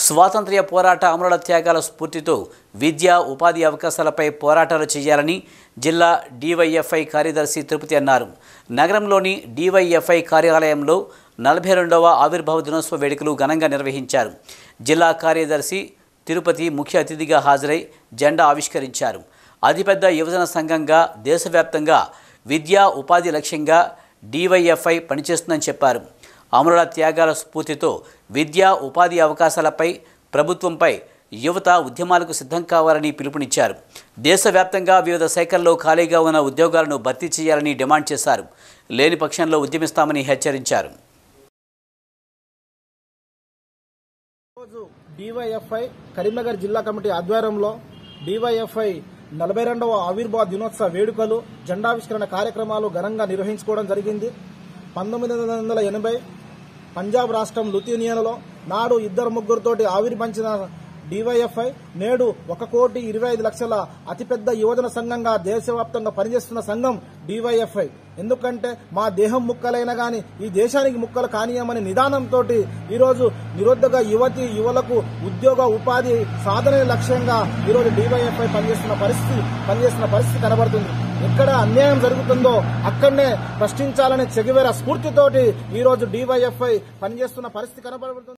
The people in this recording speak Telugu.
స్వాతంత్ర్య పోరాట అమరుల త్యాగాల స్ఫూర్తితో విద్యా ఉపాధి అవకాశాలపై పోరాటాలు చేయాలని జిల్లా డివైఎఫ్ఐ కార్యదర్శి తిరుపతి అన్నారు నగరంలోని డివైఎఫ్ఐ కార్యాలయంలో నలభై రెండవ ఆవిర్భావ దినోత్సవ వేడుకలు ఘనంగా నిర్వహించారు జిల్లా కార్యదర్శి తిరుపతి ముఖ్య అతిథిగా హాజరై జెండా ఆవిష్కరించారు అతిపెద్ద యువజన సంఘంగా దేశవ్యాప్తంగా విద్యా ఉపాధి లక్ష్యంగా డివైఎఫ్ఐ పనిచేస్తుందని చెప్పారు అమరుల త్యాగాల స్ఫూర్తితో విద్యా ఉపాధి అవకాశాలపై ప్రభుత్వంపై యువత ఉద్యమాలకు సిద్ధం కావాలని పిలుపునిచ్చారు దేశవ్యాప్తంగా వివిధ శాఖల్లో ఖాళీగా ఉన్న ఉద్యోగాలను భర్తీ చేయాలని డిమాండ్ చేశారు లేని పక్షంలో ఉద్యమిస్తామని హెచ్చరించారు ఈరోజు డివైఎఫ్ఐ కరీంనగర్ జిల్లా కమిటీ ఆధ్వర్యంలో డివైఎఫ్ఐ నలభై రెండవ ఆవిర్భావ దినోత్సవ వేడుకలు జెండావిష్కరణ కార్యక్రమాలు ఘనంగా నిర్వహించుకోవడం జరిగింది పంతొమ్మిది వందల ఎనభై పంజాబ్ రాష్ట్రం లుథినియన్లో నాడు ఇద్దరు ముగ్గురుతోటి ఆవిర్భవించిన డివైఎఫ్ఐ నేడు ఒక కోటి ఇరవై ఐదు లక్షల అతిపెద్ద యువజన సంఘంగా దేశవ్యాప్తంగా పనిచేస్తున్న సంఘం డివైఎఫ్ఐ ఎందుకంటే మా దేహం ముక్కలైనా గాని ఈ దేశానికి ముక్కలు కానీయమనే నిదానంతో ఈరోజు నిరుద్యోగ యువతి యువలకు ఉద్యోగ ఉపాధి సాధన లక్ష్యంగా ఈరోజు డివైఎఫ్ఐ పనిచేస్తున్న పరిస్థితి పనిచేస్తున్న పరిస్థితి కనబడుతుంది ఎక్కడ అన్యాయం జరుగుతుందో అక్కడనే ప్రశ్నించాలనే చెగివేర స్ఫూర్తితోటి ఈరోజు డివైఎఫ్ఐ పనిచేస్తున్న పరిస్థితి కనబడుతుంది